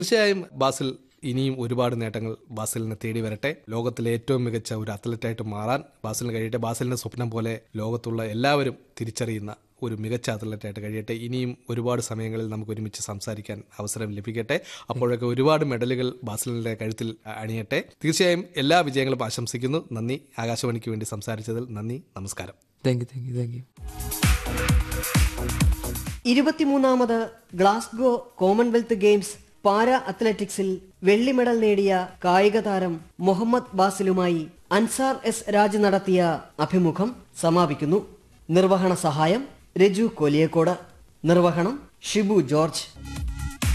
തീർച്ചയായും ബാസിൽ ഇനിയും ഒരുപാട് നേട്ടങ്ങൾ ബാസിലിനെ തേടി വരട്ടെ ലോകത്തിലെ ഏറ്റവും മികച്ച ഒരു അത്ലറ്റായിട്ട് മാറാൻ ബാസിലിന് കഴിയട്ടെ ബാസിലിന്റെ സ്വപ്നം പോലെ ലോകത്തുള്ള എല്ലാവരും തിരിച്ചറിയുന്ന ഒരു മികച്ച അത്ലറ്റായിട്ട് കഴിയട്ടെ ഇനിയും ഒരുപാട് സമയങ്ങളിൽ നമുക്ക് ഒരുമിച്ച് സംസാരിക്കാൻ അവസരം ലഭിക്കട്ടെ അപ്പോഴൊക്കെ ഒരുപാട് മെഡലുകൾ ബാസിലിന്റെ കഴുത്തിൽ അണിയട്ടെ തീർച്ചയായും എല്ലാ വിജയങ്ങളും ആശംസിക്കുന്നു നന്ദി ആകാശവാണിക്ക് വേണ്ടി സംസാരിച്ചതിൽ നന്ദി നമസ്കാരം thank you thank you thank you ഇരുപത്തിമൂന്നാമത് ഗ്ലാസ്ഗോ കോമൺവെൽത്ത് ഗെയിംസ് പാരാ അത്ലറ്റിക്സിൽ വെള്ളി മെഡൽ നേടിയ കായിക താരം മുഹമ്മദ് ബാസിലുമായി അൻസാർ എസ് രാജ് നടത്തിയ അഭിമുഖം സമാപിക്കുന്നു നിർവഹണ സഹായം രജു കോലിയക്കോട് നിർവഹണം ഷിബു ജോർജ്